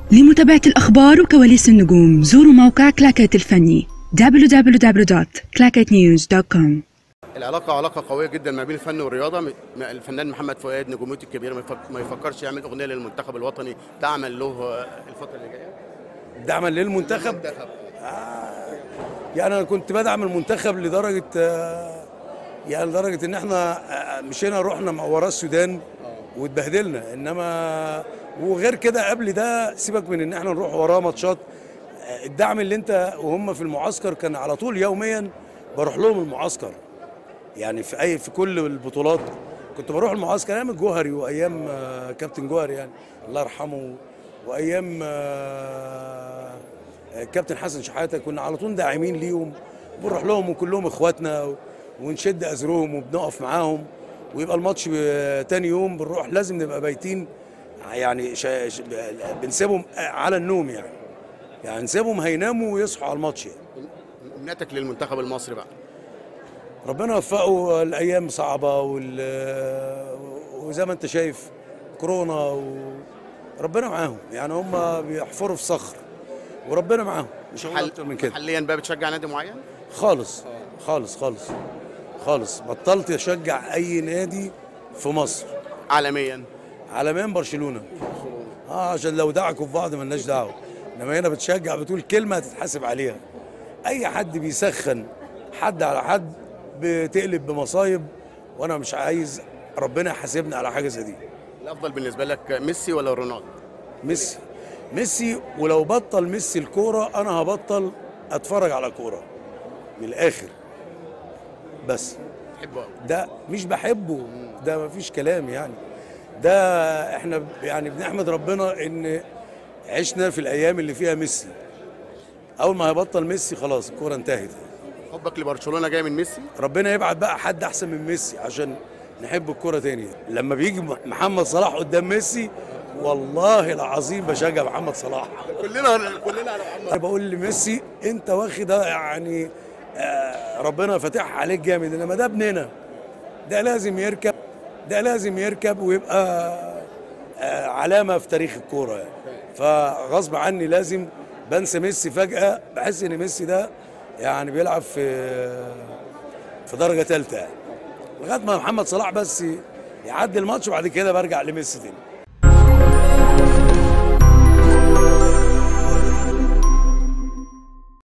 لمتابعة الأخبار وكواليس النجوم زوروا موقع كلاكيت الفني www.clacketnews.com العلاقة علاقة قوية جدا ما بين الفن والرياضة م- الفنان محمد فؤاد نجوميته الكبيرة ما يفك- ما يفكرش يعمل أغنية للمنتخب الوطني دعما له آه، الفترة اللي جاية دعما للمنتخب يعني انا كنت بدعم المنتخب لدرجه آه، يعني لدرجه ان احنا آه، مشينا رحنا ورا السودان واتبهدلنا انما وغير كده قبل ده سيبك من ان احنا نروح وراه ماتشات آه، الدعم اللي انت وهم في المعسكر كان على طول يوميا بروح لهم المعسكر يعني في اي في كل البطولات كنت بروح المعسكر ايام الجوهري وايام آه، كابتن جوهري يعني الله يرحمه وايام آه، كابتن حسن شحاته كنا على طول داعمين ليهم بنروح لهم وكلهم اخواتنا و- ونشد ازرهم وبنقف معاهم ويبقى الماتش ب- تاني يوم بنروح لازم نبقى بايتين يعني شا شا بنسيبهم على النوم يعني يعني نسيبهم هيناموا ويصحوا على الماتش يعني. أمنيتك للمنتخب المصري بقى ربنا يوفقه الايام صعبه وال وزي ما انت شايف كورونا وربنا معاهم يعني هم بيحفروا في صخر وربنا معاهم مش هقول اكتر من كده حاليا بقى بتشجع نادي معين خالص خالص خالص خالص بطلت اشجع اي نادي في مصر عالميا عالميا برشلونه اه عشان لو دعكوا في بعض ملناش دعوه انما هنا بتشجع بتقول كلمه هتتحاسب عليها اي حد بيسخن حد على حد بتقلب بمصايب وانا مش عايز ربنا يحاسبني على حاجه زي دي الأفضل بالنسبة لك ميسي ولا رونالدو؟ ميسي ميسي ولو بطل ميسي الكوره انا هبطل اتفرج على كوره من الاخر بس تحبه أوي. ده مش بحبه ده مفيش كلام يعني ده احنا ب- يعني بنحمد ربنا ان عشنا في الايام اللي فيها ميسي اول ما هيبطل ميسي خلاص الكوره انتهت حبك لبرشلونة جاي من ميسي؟ ربنا يبعت بقى حد احسن من ميسي عشان نحب الكوره تاني لما بيجي محمد صلاح قدام ميسي والله العظيم بشجع محمد صلاح كلنا كلنا على محمد انا بقول لميسي انت واخد يعني آه، ربنا فاتحها عليك جامد انما ده ابننا ده لازم يركب ده لازم يركب ويبقى آه، علامه في تاريخ الكوره يعني فغصب عني لازم بنسى ميسي فجاه بحس ان ميسي ده يعني بيلعب في في درجه ثالثه يعني لغايه ما محمد صلاح بس يعدي الماتش وبعد كده برجع لميسي تاني